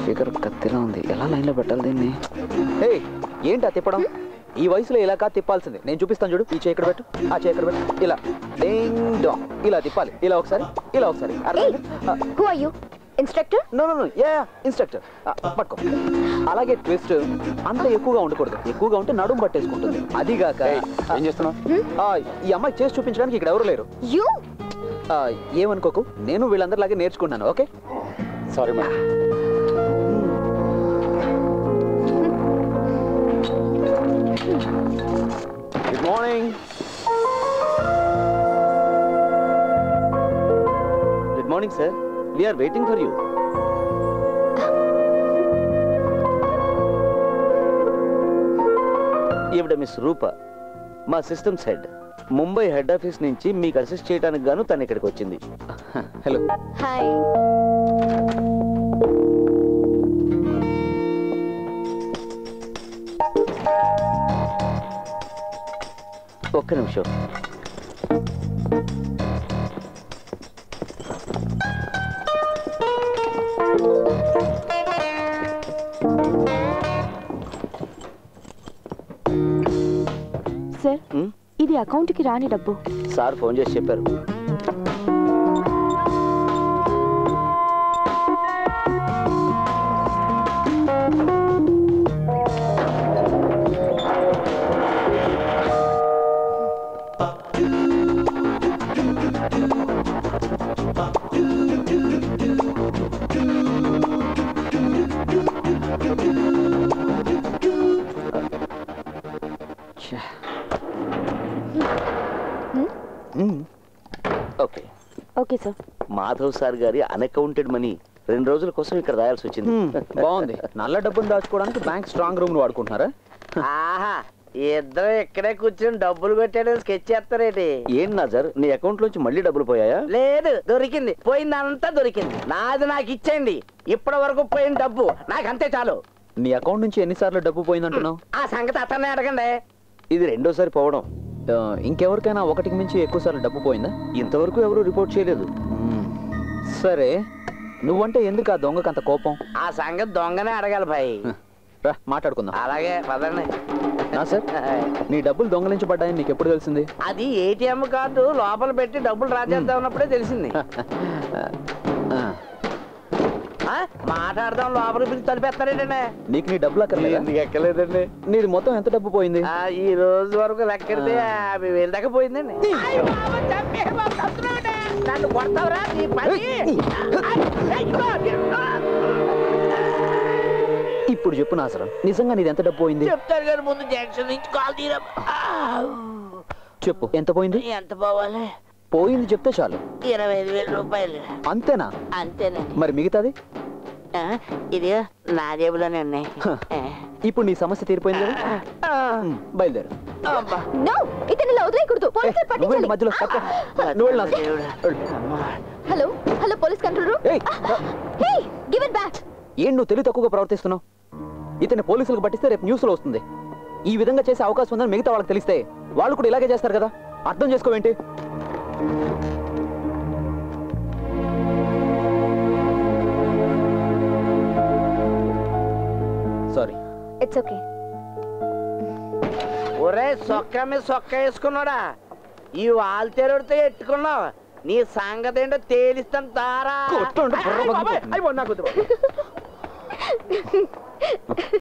Figure కత్తిలా ఉంది ఎలా లైన్లో పెట్టాలి దీన్ని హే ఏంటి ఆ తిప్పడం ఈ వయసులో ఇలా కాదు తిప్పాల్సింది నేను చూపిస్తాను చూడు ఈ చేయి పెట్టు ఆ చేయి పెట్టు ఇలా డేంగ్ డాంగ్ ఇలా తిప్పాలి ఇలా ఒకసారి ఇలా ఒకసారి who are you instructor no no no yeah instructor పట్టుకో అలాగే ట్విస్ట్ అంత ఎక్కువగా ఉండకూడదు ఎక్కువగా ఉంటే నడుము పట్టేసుకుంటుంది అదిగాక ఏం చేస్తున్నావు ఆ, ఈ అమ్మాయి చేసి చూపించడానికి ఇక్కడ ఎవరు లేరు యూ ఆ, ఏమనుకోకు నేను వీళ్ళందరిలాగే నేర్చుకున్నాను okay sorry madam good morning good morning sir we are waiting for you ఈవిడ మిస్ రూప మా systems head Mumbai head office నుంచి మీకు అసిస్ట్ చేయడానికి గాను తను ఇక్కడికి వచ్చింది హలో హాయ్ ఒక్క నిమిషం సార్ ఉమ్, ఇది అకౌంట్కి రాని డబ్బు సార్ ఫోన్ చేసి చెప్పారు okay okay sir Madhav sir గారి అన్అకౌంటెడ్ మనీ రెండు రోజుల కోసం ఇక్కడ రాయాల్సి వచ్చింది బాగుంది నల్ల డబ్బును దాచుకోవడానికి బ్యాంక్ స్ట్రాంగ్ రూమ్ వాడుకుంటున్నారా ఆహా ఇద్దరు ఇక్కడే కూర్చొని డబ్బులు కొట్టాడు స్కెచ్ చేస్తారేటి ఏం నాజర్ నీ అకౌంట్ లోంచి మళ్ళీ డబ్బులు పోయాయా లేదు దొరికింది పోయిందంతా దొరికింది నాది నాకు ఇచ్చేయండి ఇప్పటి వరకు పోయిన డబ్బు నాకు అంతే చాలు నీ అకౌంట్ నుంచి ఎన్నిసార్లు డబ్బు పోయిందంటున్నావు ఆ సంగతి అతన్నే అడగండి ఇది రెండోసారి పోవడం ఆ, ఇంకెవరికైనా ఒకటికి మించి ఎక్కువ సార్లు డబ్బు పోయిందా ఇంతవరకు ఎవరు రిపోర్ట్ చేయలేదు మ్మ్. సరే నువ్వంటే ఎందుకు ఆ దొంగకు అంత కోపం ఆ సంగతి దొంగనే అడగాలి భాయ్ రా మాట్లాడుకుందాం అలాగే పదండి నా సార్ నీ డబ్బులు దొంగలించబడ్డాయని నీకు ఎప్పుడు తెలిసింది అది ఏటీఎం కార్డు లోపల పెట్టి డబ్బులు రాజేద్దాం ఉన్నప్పుడే తెలిసింది ఆ, ఆ, మాట్లాడదాం లోపల పిలిచి తలిపేస్తారేటండి నీకు నీ డబ్బులు అక్కర్లేదా ఎందుకు ఎక్కలేదండి నీది మొత్తం ఎంత డబ్బు పోయింది ఆ, ఈ రోజు వరకు లెక్కెడితే యాభై వేలు దాకా పోయిందండి అయ్ బాబా, చంపే బాబు, చస్తున్నావుటే. నన్ను కొడతావురా నీ పని అయ్యో, అయ్యో. ఇప్పుడు చెప్పు నాసరం నిజంగా నీది ఎంత డబ్బు పోయింది చెప్తారు కానీ ముందు జంక్షన్ నుంచి కాల్ తీరా చెప్పు ఎంత పోయింది ఎంత పోవాలి పోయింది చెప్తే చాలు ఇరవై ఐదు వేల రూపాయలు అంతేనా అంతేనండి మరి మిగతాది ఆ, ఇది నా జేబులోనే ఉన్నాయి హ. ఇప్పుడు నీ సమస్య తీరిపోయింది కదా ఆ, మ్, బయలుదేరు అబ్బా. నో ఇతను ఇలా వదిలేయకూడదు ఏ, పోలీసులు నువ్వు వెళ్ళు పట్టించాలి మధ్యలో తప్ప. నువ్వు వెళ్ళు నాసరం. దేవుడా. వెళ్ళు. అమ్మా. Hello hello police control room ఏయ్, హే గివ్ ఇట్ బ్యాక్ ఏం నువ్వు తెలివి తక్కువగా ప్రవర్తిస్తున్నావు ఇతని పోలీసులకు పట్టిస్తే రేపు న్యూస్లో వస్తుంది ఈ విధంగా చేసే అవకాశం ఉందని మిగతా వాళ్ళకి తెలిస్తే వాళ్ళు కూడా ఇలాగే చేస్తారు కదా అర్థం చేసుకోవేంటి సారీ ఇట్స్ ఓకే ఒరే సొక్క మీద సొక్క వేసుకున్నాడా ఈ వాల్తేరుడితో ఎట్టుకున్నావు నీ సంగతి ఏంటో తేలిస్తాను తారా కొట్టండి, బుర్ర అయ్ బాబాయ్, పగిలిపోతుంది. అయ్ బాబోయ్, నాకు వద్దు.